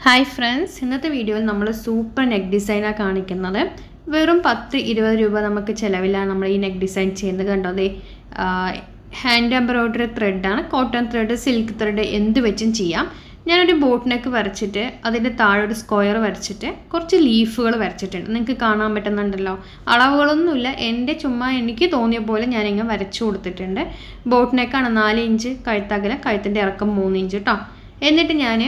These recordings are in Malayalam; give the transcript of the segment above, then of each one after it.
ഹായ് ഫ്രണ്ട്സ് ഇന്നത്തെ വീഡിയോയിൽ നമ്മൾ സൂപ്പർ നെക്ക് ഡിസൈനാണ് കാണിക്കുന്നത് വെറും പത്ത് ഇരുപത് രൂപ നമുക്ക് ചിലവിലാണ് നമ്മൾ ഈ നെക്ക് ഡിസൈൻ ചെയ്യുന്നത് കണ്ടോ അതെ ഹാൻഡ് എംബ്രോയ്ഡറി ത്രെഡാണ് കോട്ടൺ ത്രെഡ് സിൽക്ക് ത്രെഡ് എന്ത് വെച്ചും ചെയ്യാം ഞാനൊരു ബോട്ട് നെക്ക് വരച്ചിട്ട് അതിൻ്റെ താഴെ ഒരു സ്ക്വയർ വരച്ചിട്ട് കുറച്ച് ലീഫുകൾ വരച്ചിട്ടുണ്ട് നിങ്ങൾക്ക് കാണാൻ പറ്റുന്നുണ്ടല്ലോ അളവുകളൊന്നുമില്ല എൻ്റെ ചുമ്മാ എനിക്ക് തോന്നിയ പോലെ ഞാനിങ്ങനെ വരച്ചു കൊടുത്തിട്ടുണ്ട് ബോട്ട് നെക്കാണ് നാല് ഇഞ്ച് കഴുത്തകല കഴുത്തിൻ്റെ ഇറക്കം മൂന്ന് ഇഞ്ച് കേട്ടോ എന്നിട്ട് ഞാൻ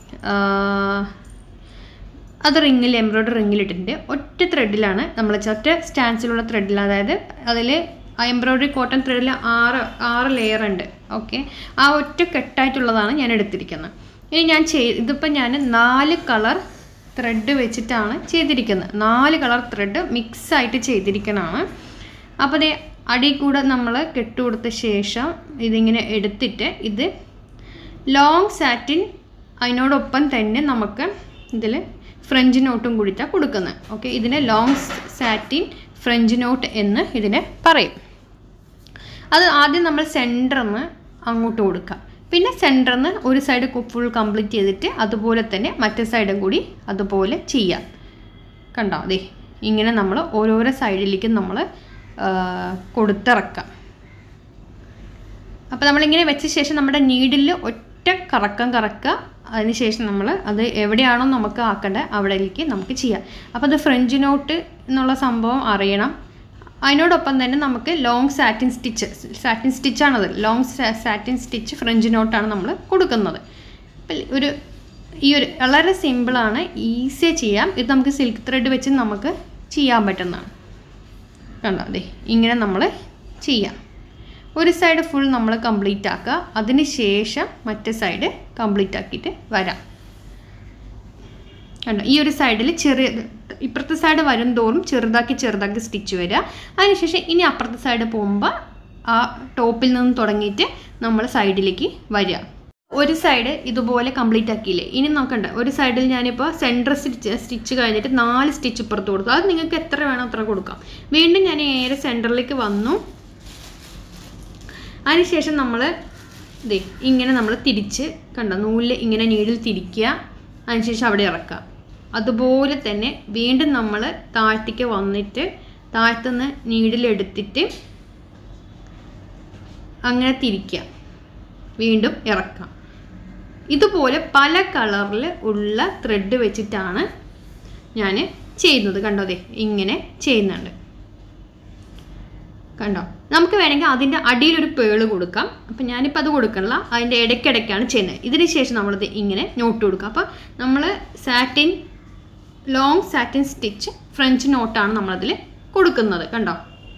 അത് റിങ്ങിൽ എംബ്രോയ്ഡറി റിങ്ങിലിട്ടിട്ടുണ്ട് ഒറ്റ ത്രെഡിലാണ് നമ്മൾ ഒറ്റ സ്റ്റാൻസിലുള്ള ത്രെഡിൽ അതായത് അതിൽ എംബ്രോയ്ഡറി കോട്ടൺ ത്രെഡിൽ ആറ് ആറ് ലെയർ ഉണ്ട് ഓക്കെ ആ ഒറ്റ കെട്ടായിട്ടുള്ളതാണ് ഞാൻ എടുത്തിരിക്കുന്നത് ഇനി ഞാൻ ചെയ് ഇതിപ്പോൾ ഞാൻ നാല് കളർ ത്രെഡ് വെച്ചിട്ടാണ് ചെയ്തിരിക്കുന്നത് നാല് കളർ ത്രെഡ് മിക്സ് ആയിട്ട് ചെയ്തിരിക്കണതാണ് അപ്പോൾ അതേ അടി കൂടെ നമ്മൾ കെട്ടുകൊടുത്ത ശേഷം ഇതിങ്ങനെ എടുത്തിട്ട് ഇത് ലോങ് സാറ്റിൻ അതിനോടൊപ്പം തന്നെ നമുക്ക് ഇതിൽ ഫ്രഞ്ച് നോട്ടും കൂടിയിട്ടാണ് കൊടുക്കുന്നത് ഓക്കെ ഇതിനെ ലോങ് സാറ്റിൻ ഫ്രഞ്ച് നോട്ട് എന്ന് ഇതിനെ പറയും അത് ആദ്യം നമ്മൾ സെൻറ്ററിൽ നിന്ന് അങ്ങോട്ട് കൊടുക്കുക പിന്നെ സെൻറ്ററിൽ നിന്ന് ഒരു സൈഡ് ഫുൾ കംപ്ലീറ്റ് ചെയ്തിട്ട് അതുപോലെ തന്നെ മറ്റേ സൈഡും കൂടി അതുപോലെ ചെയ്യാം കണ്ടോ അതെ ഇങ്ങനെ നമ്മൾ ഓരോരോ സൈഡിലേക്കും നമ്മൾ കൊടുത്തിറക്കാം അപ്പോൾ നമ്മളിങ്ങനെ വെച്ച ശേഷം നമ്മുടെ നീഡിൽ ഒറ്റ കറക്കം കറക്കുക അതിനുശേഷം നമ്മൾ അത് എവിടെയാണോ നമുക്ക് ആക്കേണ്ടത് അവിടേക്ക് നമുക്ക് ചെയ്യാം അപ്പോൾ അത് ഫ്രഞ്ച് നോട്ട് എന്നുള്ള സംഭവം അറിയണം അതിനോടൊപ്പം തന്നെ നമുക്ക് ലോങ് സാറ്റിൻ സ്റ്റിച്ച് സാറ്റിൻ സ്റ്റിച്ചാണത് ലോങ് സാറ്റിൻ സ്റ്റിച്ച് ഫ്രഞ്ച് നോട്ടാണ് നമ്മൾ കൊടുക്കുന്നത് ഒരു ഈ ഒരു വളരെ സിമ്പിളാണ് ഈസി ചെയ്യാം ഇത് നമുക്ക് സിൽക്ക് ത്രെഡ് വെച്ച് നമുക്ക് ചെയ്യാൻ പറ്റുന്നതാണ് കണ്ടോ അതെ ഇങ്ങനെ നമ്മൾ ചെയ്യാം ഒരു സൈഡ് ഫുൾ നമ്മൾ കംപ്ലീറ്റ് ആക്കുക അതിന് ശേഷം മറ്റേ സൈഡ് കംപ്ലീറ്റ് ആക്കിയിട്ട് വരാം കണ്ടോ ഈ ഒരു സൈഡിൽ ചെറിയ ഇപ്പുറത്തെ സൈഡ് വരും തോറും ചെറുതാക്കി ചെറുതാക്കി സ്റ്റിച്ച് വരിക അതിനുശേഷം ഇനി അപ്പുറത്തെ സൈഡ് പോകുമ്പോൾ ആ ടോപ്പിൽ നിന്ന് തുടങ്ങിയിട്ട് നമ്മൾ സൈഡിലേക്ക് വരിക ഒരു സൈഡ് ഇതുപോലെ കംപ്ലീറ്റ് ആക്കിയില്ലേ ഇനി നോക്കണ്ട ഒരു സൈഡിൽ ഞാനിപ്പോൾ സെൻറ്റർ സ്റ്റിച്ച് സ്റ്റിച്ച് കഴിഞ്ഞിട്ട് നാല് സ്റ്റിച്ച് ഇപ്പുറത്ത് കൊടുക്കും അത് നിങ്ങൾക്ക് എത്ര വേണം അത്ര കൊടുക്കാം വീണ്ടും ഞാൻ നേരെ സെൻറ്ററിലേക്ക് വന്നു അതിനുശേഷം നമ്മൾ ഇതേ ഇങ്ങനെ നമ്മൾ തിരിച്ച് കണ്ട നൂലിൽ ഇങ്ങനെ നീഡിൽ തിരിക്കുക അതിനുശേഷം അവിടെ ഇറക്കുക അതുപോലെ തന്നെ വീണ്ടും നമ്മൾ താഴത്തേക്ക് വന്നിട്ട് താഴത്തുനിന്ന് നീഡിലെടുത്തിട്ട് അങ്ങനെ തിരിക്കുക വീണ്ടും ഇറക്കാം ഇതുപോലെ പല കളറിൽ ഉള്ള ത്രെഡ് വെച്ചിട്ടാണ് ഞാൻ ചെയ്യുന്നത് കണ്ടോ അതെ ഇങ്ങനെ ചെയ്യുന്നുണ്ട് കണ്ടോ നമുക്ക് വേണമെങ്കിൽ അതിൻ്റെ അടിയിലൊരു പേള് കൊടുക്കാം അപ്പം ഞാനിപ്പോൾ അത് കൊടുക്കണില്ല അതിൻ്റെ ഇടയ്ക്കിടയ്ക്കാണ് ചെയ്യുന്നത് ഇതിന് ശേഷം നമ്മളിത് ഇങ്ങനെ നോട്ട് കൊടുക്കുക അപ്പോൾ നമ്മൾ satin long satin stitch French നോട്ടാണ് നമ്മളതിൽ കൊടുക്കുന്നത് കണ്ടോ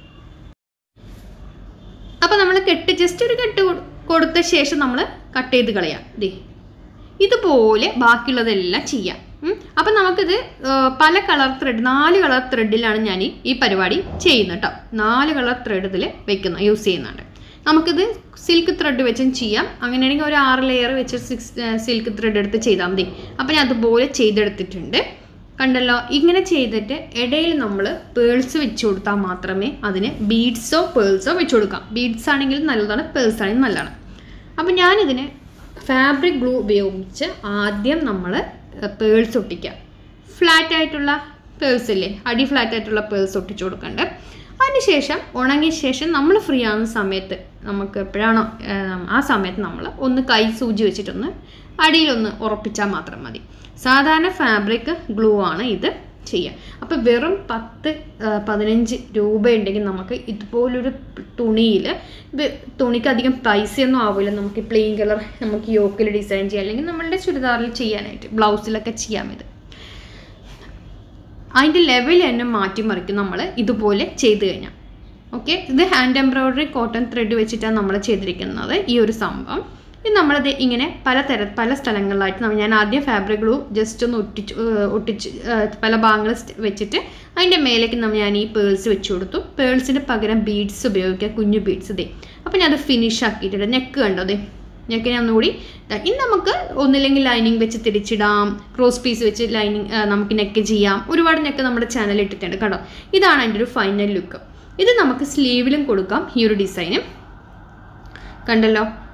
അപ്പോൾ നമ്മൾ കെട്ട് ജസ്റ്റ് ഒരു കെട്ട് കൊടുത്ത ശേഷം നമ്മൾ കട്ട് ചെയ്ത് കളയാം ദേ ഇതുപോലെ ബാക്കിയുള്ളതെല്ലാം ചെയ്യാം അപ്പം നമുക്കിത് പല കളർ ത്രെഡ് നാല് കളർ ത്രെഡിലാണ് ഞാൻ ഈ പരിപാടി ചെയ്യുന്നത് കേട്ടോ നാല് കളർ ത്രെഡ് ഇതിൽ വെക്കുന്ന യൂസ് ചെയ്യുന്നുണ്ട് നമുക്കിത് സിൽക്ക് ത്രെഡ് വെച്ചും ചെയ്യാം അങ്ങനെയാണെങ്കിൽ ഒരു ആറ് ലെയർ വെച്ച് സിക്സ് സിൽക്ക് ത്രെഡ് എടുത്ത് ചെയ്താൽ മതി അപ്പം ഞാൻ അതുപോലെ ചെയ്തെടുത്തിട്ടുണ്ട് കണ്ടല്ലോ ഇങ്ങനെ ചെയ്തിട്ട് ഇടയിൽ നമ്മൾ പേൾസ് വെച്ച് കൊടുത്താൽ മാത്രമേ അതിന് ബീഡ്സോ പേൾസോ വെച്ച് കൊടുക്കാം ബീഡ്സ് ആണെങ്കിൽ നല്ലതാണ് പേൾസ് ആണെങ്കിൽ നല്ലതാണ് അപ്പം ഞാനിതിന് ഫാബ്രിക് ഗ്ലൂ ഉപയോഗിച്ച് ആദ്യം നമ്മൾ പേൾസ് ഒട്ടിക്കുക ഫ്ലാറ്റ് ആയിട്ടുള്ള പേൾസ് ഇല്ലേ അടി ഫ്ലാറ്റ് ആയിട്ടുള്ള പേൾസ് ഒട്ടിച്ചു കൊടുക്കണ്ട് അതിനുശേഷം ഉണങ്ങിയ ശേഷം നമ്മൾ ഫ്രീ ആവുന്ന സമയത്ത് നമുക്ക് എപ്പോഴാണോ ആ സമയത്ത് നമ്മൾ ഒന്ന് കൈ സൂചി വെച്ചിട്ടൊന്ന് അടിയിലൊന്ന് ഉറപ്പിച്ചാൽ മാത്രം മതി സാധാരണ ഫാബ്രിക് ഗ്ലൂ ആണ് ഇത് ചെയ്യുക അപ്പോൾ വെറും പത്ത് പതിനഞ്ച് രൂപ ഉണ്ടെങ്കിൽ നമുക്ക് ഇതുപോലൊരു തുണിയിൽ ഇത് തുണിക്ക് അധികം പൈസയൊന്നും ആവില്ല നമുക്ക് പ്ലെയിൻ കളർ നമുക്ക് യോക്കിൽ ഡിസൈൻ ചെയ്യാം അല്ലെങ്കിൽ നമ്മളുടെ ചുരിദാറിൽ ചെയ്യാനായിട്ട് ബ്ലൗസിലൊക്കെ ചെയ്യാം ഇത് അതിൻ്റെ ലെവൽ തന്നെ മാറ്റിമറിക്കും നമ്മൾ ഇതുപോലെ ചെയ്ത് കഴിഞ്ഞാൽ ഓക്കെ ഇത് ഹാൻഡ് എംബ്രോയ്ഡറി കോട്ടൺ ത്രെഡ് വെച്ചിട്ടാണ് നമ്മൾ ചെയ്തിരിക്കുന്നത് ഈ ഒരു സംഭവം ഇത് നമ്മളത് ഇങ്ങനെ പല തര പല സ്ഥലങ്ങളിലായിട്ട് ഞാൻ ആദ്യം ഫാബ്രിക് ഗ്ലൂ ജസ്റ്റ് ഒന്ന് ഒട്ടിച്ച് ഒട്ടിച്ച് പല ഭാഗങ്ങൾ വെച്ചിട്ട് അതിൻ്റെ മേലേക്ക് നമ്മൾ ഞാൻ ഈ പേൾസ് വെച്ച് കൊടുത്തു പേൾസിന് പകരം ബീഡ്സ് ഉപയോഗിക്കുക കുഞ്ഞു ബീഡ്സ് ഇതേ അപ്പോൾ ഞാൻ അത് ഫിനിഷ് ആക്കിയിട്ടുണ്ട് നെക്ക് കണ്ടോ അതെ നെക്ക് ഞാൻ ഒന്നുകൂടി ഇനി നമുക്ക് ഒന്നില്ലെങ്കിൽ ലൈനിങ് വെച്ച് തിരിച്ചിടാം ക്രോസ് പീസ് വെച്ച് ലൈനിങ് നമുക്ക് നെക്ക് ചെയ്യാം ഒരുപാട് നെക്ക് നമ്മുടെ ചാനലിൽ ഇട്ടിട്ടുണ്ട് കേട്ടോ ഇതാണ് അതിൻ്റെ ഒരു ഫൈനൽ ലുക്ക് ഇത് നമുക്ക് സ്ലീവിലും കൊടുക്കാം ഈ ഒരു ഡിസൈന് കണ്ടല്ലോ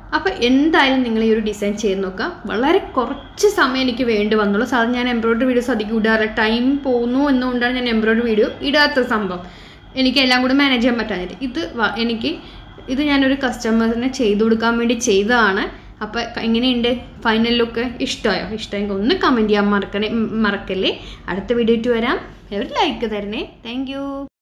അപ്പോൾ എന്തായാലും നിങ്ങൾ ഈ ഒരു ഡിസൈൻ ചെയ്ത് നോക്കുക വളരെ കുറച്ച് സമയം എനിക്ക് വേണ്ടി വന്നുള്ളൂ സാധാരണ ഞാൻ എംബ്രോയ്ഡറി വീഡിയോസ് അധികം ഇടാറില്ല ടൈം പോകുന്നു എന്നുകൊണ്ടാണ് ഞാൻ എംബ്രോയ്ഡറി വീഡിയോ ഇടാത്ത സംഭവം എനിക്ക് എല്ലാം കൂടി മാനേജ് ചെയ്യാൻ പറ്റാഞ്ഞിട്ട് ഇത് വ- എനിക്ക് ഇത് ഞാനൊരു കസ്റ്റമറിന് ചെയ്തു കൊടുക്കാൻ വേണ്ടി ചെയ്തതാണ് അപ്പോൾ എങ്ങനെയുണ്ട് ഫൈനൽ ലുക്ക് ഇഷ്ടമായോ ഇഷ്ടമെങ്കിൽ ഒന്ന് കമൻറ്റ് ചെയ്യാൻ മറക്കണേ ഉം, മറക്കല്ലേ അടുത്ത വീഡിയോ വരാം ഒരു ലൈക്ക് തരണേ താങ്ക്